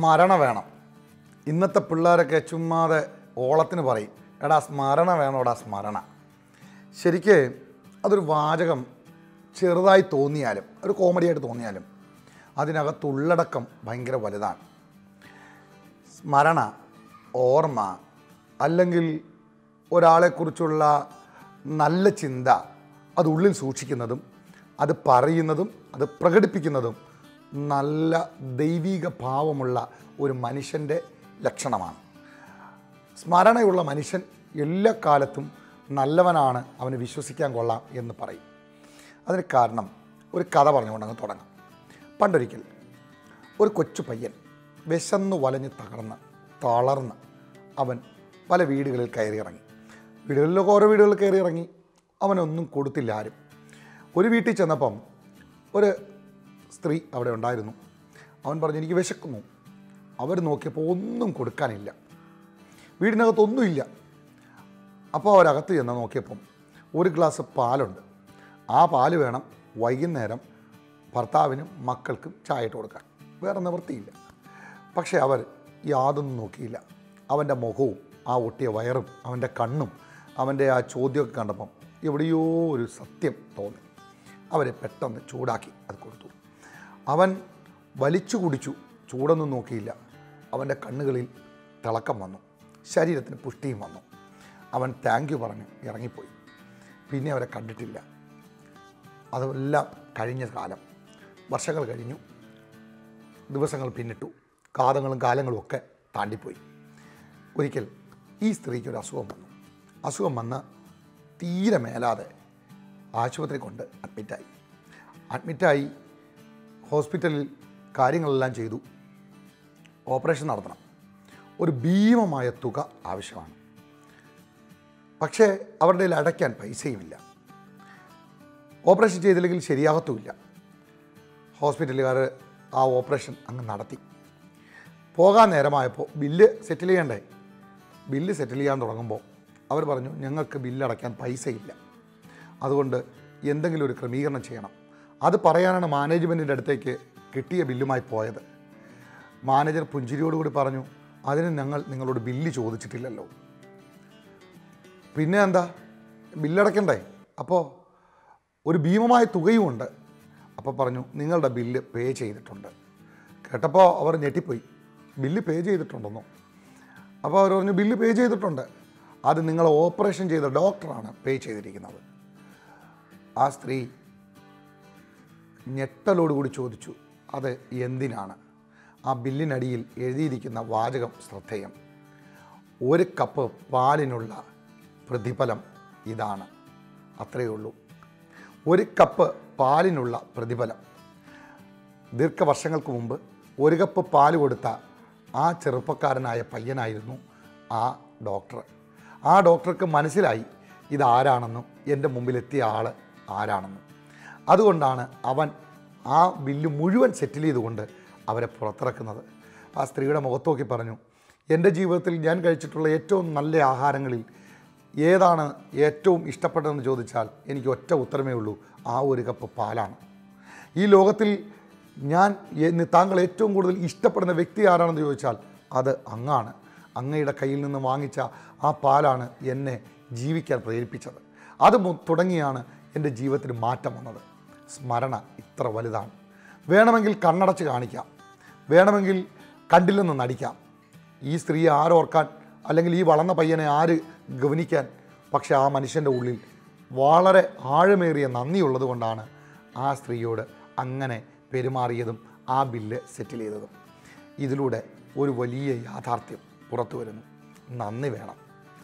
സ്മരണ വേണം ഇന്നത്തെ പിള്ളേരൊക്കെ ചുമ്മാതെ ഓളത്തിന് പറയും എടാ സ്മരണ വേണോടാ സ്മരണ ശരിക്ക് അതൊരു വാചകം ചെറുതായി തോന്നിയാലും ഒരു കോമഡിയായിട്ട് തോന്നിയാലും അതിനകത്ത് ഉള്ളടക്കം ഭയങ്കര വലുതാണ് സ്മരണ ഓർമ്മ അല്ലെങ്കിൽ ഒരാളെക്കുറിച്ചുള്ള നല്ല ചിന്ത അത് ഉള്ളിൽ സൂക്ഷിക്കുന്നതും അത് പറയുന്നതും അത് പ്രകടിപ്പിക്കുന്നതും നല്ല ദൈവിക ഭാവമുള്ള ഒരു മനുഷ്യൻ്റെ ലക്ഷണമാണ് സ്മരണയുള്ള മനുഷ്യൻ എല്ലാ കാലത്തും നല്ലവനാണ് അവന് വിശ്വസിക്കാൻ കൊള്ളാം എന്ന് പറയും അതിന് കാരണം ഒരു കഥ പറഞ്ഞുകൊണ്ട് അങ്ങ് തുടങ്ങാം പണ്ടൊരിക്കൽ ഒരു കൊച്ചു പയ്യൻ വിശന്നു വലഞ്ഞ് തകർന്ന് തളർന്ന് അവൻ പല വീടുകളിൽ കയറി ഇറങ്ങി വീടുകളിലൊക്കെ ഓരോ വീടുകളിൽ കയറി ഇറങ്ങി അവനൊന്നും കൊടുത്തില്ല ആരും ഒരു വീട്ടിൽ ചെന്നപ്പം ഒരു സ്ത്രീ അവിടെ ഉണ്ടായിരുന്നു അവൻ പറഞ്ഞു എനിക്ക് വിശക്കുന്നു അവർ നോക്കിയപ്പോൾ ഒന്നും കൊടുക്കാനില്ല വീടിനകത്തൊന്നുമില്ല അപ്പോൾ അവരകത്ത് ചെന്ന് നോക്കിയപ്പം ഒരു ഗ്ലാസ് പാലുണ്ട് ആ പാല് വേണം വൈകുന്നേരം ഭർത്താവിനും മക്കൾക്കും ചായ ഇട്ട് കൊടുക്കാൻ വേറെ നിവൃത്തിയില്ല പക്ഷേ അവർ യാതൊന്നും നോക്കിയില്ല അവൻ്റെ മുഖവും ആ ഒട്ടിയ വയറും അവൻ്റെ കണ്ണും അവൻ്റെ ആ ചോദ്യമൊക്കെ കണ്ടപ്പം എവിടെയോ ഒരു സത്യം തോന്നി അവരെ പെട്ടെന്ന് ചൂടാക്കി അത് കൊടുത്തു അവൻ വലിച്ചു കുടിച്ചു ചൂടൊന്നും നോക്കിയില്ല അവൻ്റെ കണ്ണുകളിൽ തിളക്കം വന്നു ശരീരത്തിന് പുഷ്ടിയും വന്നു അവൻ താങ്ക് യു പറഞ്ഞ് ഇറങ്ങിപ്പോയി പിന്നെ അവരെ കണ്ടിട്ടില്ല അതെല്ലാം കഴിഞ്ഞ കാലം വർഷങ്ങൾ കഴിഞ്ഞു ദിവസങ്ങൾ പിന്നിട്ടു കാതങ്ങളും കാലങ്ങളും ഒക്കെ താണ്ടിപ്പോയി ഒരിക്കൽ ഈ സ്ത്രീക്ക് ഒരു അസുഖം വന്നു അസുഖം വന്ന് തീരെ മേലാതെ ആശുപത്രി കൊണ്ട് അഡ്മിറ്റായി അഡ്മിറ്റായി ഹോസ്പിറ്റലിൽ കാര്യങ്ങളെല്ലാം ചെയ്തു ഓപ്പറേഷൻ നടത്തണം ഒരു ഭീമമായ തുക ആവശ്യമാണ് പക്ഷേ അവരുടെ കയ്യിൽ അടയ്ക്കാൻ പൈസയുമില്ല ഓപ്പറേഷൻ ചെയ്തില്ലെങ്കിൽ ശരിയാകത്തുമില്ല ഹോസ്പിറ്റലുകാർ ആ ഓപ്പറേഷൻ അങ്ങ് നടത്തി പോകാൻ നേരമായപ്പോൾ ബില്ല് സെറ്റിൽ ചെയ്യണ്ടേ ബില്ല് സെറ്റിൽ ചെയ്യാൻ തുടങ്ങുമ്പോൾ അവർ പറഞ്ഞു ഞങ്ങൾക്ക് ബില്ല് അടയ്ക്കാൻ പൈസയില്ല അതുകൊണ്ട് എന്തെങ്കിലും ഒരു ക്രമീകരണം ചെയ്യണം അത് പറയാനാണ് മാനേജ്മെൻറ്റിൻ്റെ അടുത്തേക്ക് കിട്ടിയ ബില്ലുമായി പോയത് മാനേജർ പുഞ്ചിരിയോടുകൂടി പറഞ്ഞു അതിന് ഞങ്ങൾ നിങ്ങളോട് ബില്ല് ചോദിച്ചിട്ടില്ലല്ലോ പിന്നെ എന്താ ബില്ലടയ്ക്കണ്ടേ അപ്പോൾ ഒരു ഭീമമായ തുകയുമുണ്ട് അപ്പോൾ പറഞ്ഞു നിങ്ങളുടെ ബില്ല് പേ ചെയ്തിട്ടുണ്ട് കേട്ടപ്പോൾ അവർ ഞെട്ടിപ്പോയി ബില്ല് പേ ചെയ്തിട്ടുണ്ടെന്നോ അപ്പോൾ അവർ പറഞ്ഞു ബില്ല് പേ ചെയ്തിട്ടുണ്ട് അത് നിങ്ങൾ ഓപ്പറേഷൻ ചെയ്ത ഡോക്ടറാണ് പേ ചെയ്തിരിക്കുന്നത് ആ സ്ത്രീ ഞെട്ടലോടുകൂടി ചോദിച്ചു അത് എന്തിനാണ് ആ ബില്ലിനടിയിൽ എഴുതിയിരിക്കുന്ന വാചകം ശ്രദ്ധേയം ഒരു കപ്പ് പാലിനുള്ള പ്രതിഫലം ഇതാണ് അത്രയേ ഉള്ളൂ ഒരു കപ്പ് പാലിനുള്ള പ്രതിഫലം ദീർഘവർഷങ്ങൾക്ക് മുമ്പ് ഒരു കപ്പ് പാല് കൊടുത്ത ആ ചെറുപ്പക്കാരനായ പയ്യനായിരുന്നു ആ ഡോക്ടർ ആ ഡോക്ടർക്ക് മനസ്സിലായി ഇതാരാണെന്നും എൻ്റെ മുമ്പിലെത്തിയ ആൾ ആരാണെന്നും അതുകൊണ്ടാണ് അവൻ ആ ബില്ല് മുഴുവൻ സെറ്റിൽ ചെയ്തുകൊണ്ട് അവരെ പുറത്തിറക്കുന്നത് ആ സ്ത്രീയുടെ മുഖത്ത് നോക്കി പറഞ്ഞു എൻ്റെ ജീവിതത്തിൽ ഞാൻ കഴിച്ചിട്ടുള്ള ഏറ്റവും നല്ല ആഹാരങ്ങളിൽ ഏതാണ് ഏറ്റവും ഇഷ്ടപ്പെട്ടതെന്ന് ചോദിച്ചാൽ എനിക്ക് ഒറ്റ ഉത്തരമേ ഉള്ളൂ ആ ഒരു കപ്പ് പാലാണ് ഈ ലോകത്തിൽ ഞാൻ എന്ന് താങ്കൾ ഏറ്റവും കൂടുതൽ ഇഷ്ടപ്പെടുന്ന വ്യക്തി ആരാണെന്ന് ചോദിച്ചാൽ അത് അങ്ങാണ് അങ്ങയുടെ കയ്യിൽ നിന്ന് വാങ്ങിച്ച ആ പാലാണ് എന്നെ ജീവിക്കാൻ പ്രേരിപ്പിച്ചത് അത് മു- തുടങ്ങിയാണ് എൻ്റെ ജീവിതത്തിൽ മാറ്റം വന്നത് സ്മരണ ഇത്ര വലുതാണ് വേണമെങ്കിൽ കണ്ണടച്ച് കാണിക്കാം വേണമെങ്കിൽ കണ്ടില്ലെന്ന് നടിക്കാം ഈ സ്ത്രീയെ ആരോർക്കാൻ അല്ലെങ്കിൽ ഈ വളർന്ന പയ്യനെ ആര് ഗവനിക്കാൻ പക്ഷേ ആ മനുഷ്യൻ്റെ ഉള്ളിൽ വളരെ ആഴമേറിയ നന്ദിയുള്ളത് കൊണ്ടാണ് ആ സ്ത്രീയോട് അങ്ങനെ പെരുമാറിയതും ആ ബില്ല് സെറ്റിൽ ചെയ്തതും ഇതിലൂടെ ഒരു വലിയ യാഥാർത്ഥ്യം പുറത്തു വരുന്നു നന്ദി വേണം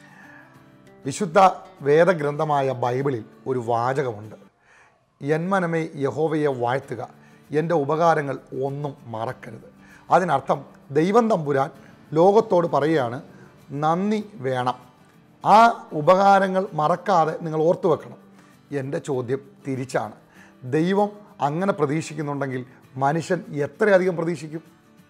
വിശുദ്ധ വേദഗ്രന്ഥമായ ബൈബിളിൽ ഒരു വാചകമുണ്ട് എന്മനമേ യഹോവയെ വാഴ്ത്തുക എൻ്റെ ഉപകാരങ്ങൾ ഒന്നും മറക്കരുത് അതിനർത്ഥം ദൈവം തമ്പുരാൻ ലോകത്തോട് പറയുകയാണ് നന്ദി വേണം ആ ഉപകാരങ്ങൾ മറക്കാതെ നിങ്ങൾ ഓർത്തു വെക്കണം എൻ്റെ ചോദ്യം തിരിച്ചാണ് ദൈവം അങ്ങനെ പ്രതീക്ഷിക്കുന്നുണ്ടെങ്കിൽ മനുഷ്യൻ എത്രയധികം പ്രതീക്ഷിക്കും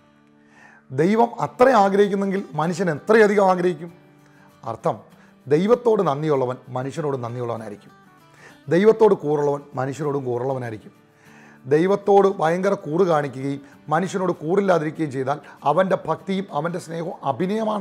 ദൈവം അത്ര ആഗ്രഹിക്കുന്നെങ്കിൽ മനുഷ്യൻ എത്രയധികം ആഗ്രഹിക്കും അർത്ഥം ദൈവത്തോട് നന്ദിയുള്ളവൻ മനുഷ്യനോട് നന്ദിയുള്ളവനായിരിക്കും ദൈവത്തോട് കൂറുള്ളവൻ മനുഷ്യനോടും കൂറുള്ളവനായിരിക്കും ദൈവത്തോട് ഭയങ്കര കൂറ് കാണിക്കുകയും മനുഷ്യനോട് കൂറില്ലാതിരിക്കുകയും ചെയ്താൽ അവൻ്റെ ഭക്തിയും അവൻ്റെ സ്നേഹവും അഭിനയമാണ്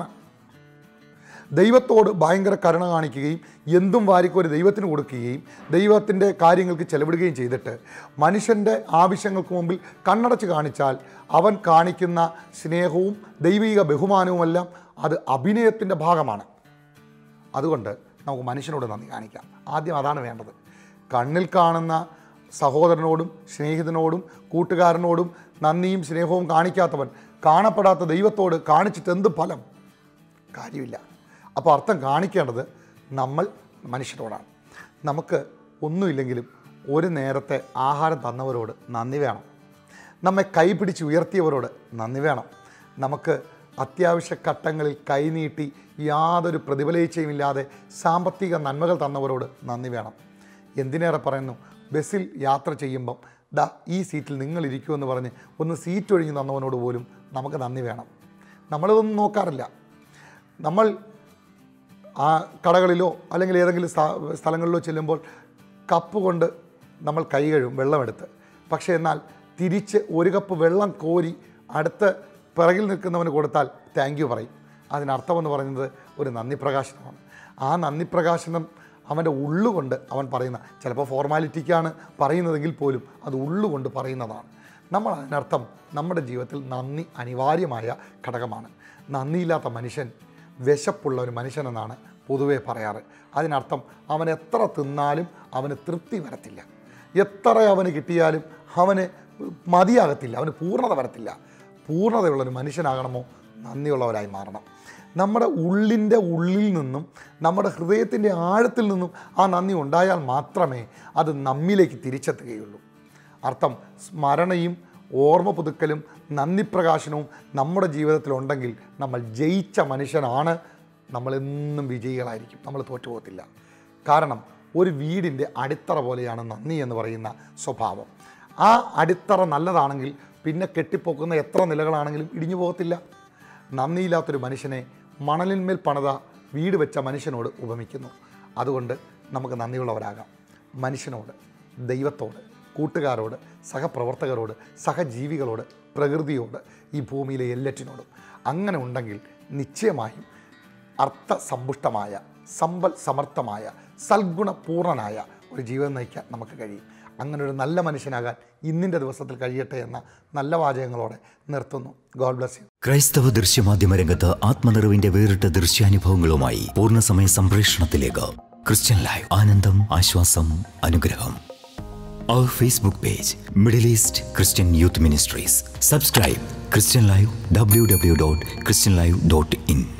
ദൈവത്തോട് ഭയങ്കര കരുണ കാണിക്കുകയും എന്തും വാരിക്കോരി ദൈവത്തിന് കൊടുക്കുകയും ദൈവത്തിൻ്റെ കാര്യങ്ങൾക്ക് ചെലവിടുകയും ചെയ്തിട്ട് മനുഷ്യൻ്റെ ആവശ്യങ്ങൾക്ക് മുമ്പിൽ കണ്ണടച്ച് കാണിച്ചാൽ അവൻ കാണിക്കുന്ന സ്നേഹവും ദൈവിക ബഹുമാനവുമെല്ലാം അത് അഭിനയത്തിൻ്റെ ഭാഗമാണ് അതുകൊണ്ട് നമുക്ക് മനുഷ്യനോട് നന്ദി കാണിക്കാം ആദ്യം അതാണ് വേണ്ടത് കണ്ണിൽ കാണുന്ന സഹോദരനോടും സ്നേഹിതനോടും കൂട്ടുകാരനോടും നന്ദിയും സ്നേഹവും കാണിക്കാത്തവൻ കാണപ്പെടാത്ത ദൈവത്തോട് കാണിച്ചിട്ട് എന്ത് ഫലം കാര്യമില്ല അപ്പോൾ അർത്ഥം കാണിക്കേണ്ടത് നമ്മൾ മനുഷ്യരോടാണ് നമുക്ക് ഒന്നുമില്ലെങ്കിലും ഒരു നേരത്തെ ആഹാരം തന്നവരോട് നന്ദി വേണം നമ്മെ കൈപിടിച്ച് ഉയർത്തിയവരോട് നന്ദി വേണം നമുക്ക് അത്യാവശ്യ ഘട്ടങ്ങളിൽ കൈനീട്ടി യാതൊരു പ്രതിഫലേച്ഛയുമില്ലാതെ സാമ്പത്തിക നന്മകൾ തന്നവരോട് നന്ദി വേണം എന്തിനേറെ പറയുന്നു ബസ്സിൽ യാത്ര ചെയ്യുമ്പം ദാ ഈ സീറ്റിൽ നിങ്ങൾ ഇരിക്കുമെന്ന് പറഞ്ഞ് ഒന്ന് സീറ്റ് ഒഴിഞ്ഞ് തന്നവനോട് പോലും നമുക്ക് നന്ദി വേണം നമ്മളിതൊന്നും നോക്കാറില്ല നമ്മൾ ആ കടകളിലോ അല്ലെങ്കിൽ ഏതെങ്കിലും സ്ഥ- സ്ഥലങ്ങളിലോ ചെല്ലുമ്പോൾ കപ്പ് കൊണ്ട് നമ്മൾ കൈ കഴുകും വെള്ളമെടുത്ത് പക്ഷേ എന്നാൽ തിരിച്ച് ഒരു കപ്പ് വെള്ളം കോരി അടുത്ത് പിറകിൽ നിൽക്കുന്നവന് കൊടുത്താൽ താങ്ക് യു പറയും അതിനർത്ഥമെന്ന് പറയുന്നത് ഒരു നന്ദി പ്രകാശനമാണ് ആ നന്ദി പ്രകാശനം അവൻ്റെ ഉള്ളുകൊണ്ട് അവൻ പറയുന്ന ചിലപ്പോൾ ഫോർമാലിറ്റിക്കാണ് പറയുന്നതെങ്കിൽ പോലും അത് ഉള്ളുകൊണ്ട് പറയുന്നതാണ് നമ്മൾ അതിനർത്ഥം നമ്മുടെ ജീവിതത്തിൽ നന്ദി അനിവാര്യമായ ഘടകമാണ് നന്ദിയില്ലാത്ത മനുഷ്യൻ വിശപ്പുള്ള ഒരു മനുഷ്യനെന്നാണ് പൊതുവെ പറയാറ് അതിനർത്ഥം അവൻ എത്ര തിന്നാലും അവന് തൃപ്തി വരത്തില്ല എത്ര അവന് കിട്ടിയാലും അവന് മതിയാകത്തില്ല അവന് പൂർണ്ണത വരത്തില്ല പൂർണ്ണതയുള്ളൊരു മനുഷ്യനാകണമോ നന്ദിയുള്ളവരായി മാറണം നമ്മുടെ ഉള്ളിൻ്റെ ഉള്ളിൽ നിന്നും നമ്മുടെ ഹൃദയത്തിൻ്റെ ആഴത്തിൽ നിന്നും ആ നന്ദി ഉണ്ടായാൽ മാത്രമേ അത് നമ്മിലേക്ക് തിരിച്ചെത്തുകയുള്ളൂ അർത്ഥം സ്മരണയും ഓർമ്മ പുതുക്കലും നന്ദി പ്രകാശനവും നമ്മുടെ ജീവിതത്തിലുണ്ടെങ്കിൽ നമ്മൾ ജയിച്ച മനുഷ്യനാണ് നമ്മളെന്നും വിജയികളായിരിക്കും നമ്മൾ തോറ്റുപോകത്തില്ല കാരണം ഒരു വീടിൻ്റെ അടിത്തറ പോലെയാണ് നന്ദി എന്ന് പറയുന്ന സ്വഭാവം ആ അടിത്തറ നല്ലതാണെങ്കിൽ പിന്നെ കെട്ടിപ്പൊക്കുന്ന എത്ര നിലകളാണെങ്കിലും ഇടിഞ്ഞു പോകത്തില്ല നന്ദിയില്ലാത്തൊരു മനുഷ്യനെ മണലിന്മേൽ പണിത വീട് വെച്ച മനുഷ്യനോട് ഉപമിക്കുന്നു അതുകൊണ്ട് നമുക്ക് നന്ദിയുള്ളവരാകാം മനുഷ്യനോട് ദൈവത്തോട് കൂട്ടുകാരോട് സഹപ്രവർത്തകരോട് സഹജീവികളോട് പ്രകൃതിയോട് ഈ ഭൂമിയിലെ എല്ലാറ്റിനോടും അങ്ങനെ ഉണ്ടെങ്കിൽ നിശ്ചയമായും അർത്ഥസമ്പുഷ്ടമായ സമ്പൽ സമർത്ഥമായ സൽഗുണപൂർണനായ ഒരു ജീവിതം നയിക്കാൻ നമുക്ക് കഴിയും അങ്ങനെ ഒരു നല്ല മനുഷ്യനാകാൻ ഇന്നിൻ്റെ ദിവസത്തിൽ കഴിയട്ടെ എന്ന നല്ല വാചകങ്ങളോടെ നിർത്തുന്നു ഗോഡ് ബ്ലസ് യു ക്രൈസ്തവ ദൃശ്യമാധ്യമ രംഗത്ത് ആത്മനിറവിന്റെ വേറിട്ട ദൃശ്യാനുഭവങ്ങളുമായി പൂർണ്ണസമയ സംപ്രേഷണത്തിലേക്ക് ക്രിസ്ത്യൻ ലൈവ് ആനന്ദം ആശ്വാസം അനുഗ്രഹം അവർ Facebook page Middle East Christian youth ministries subscribe Christian live W W dot Christian live dot in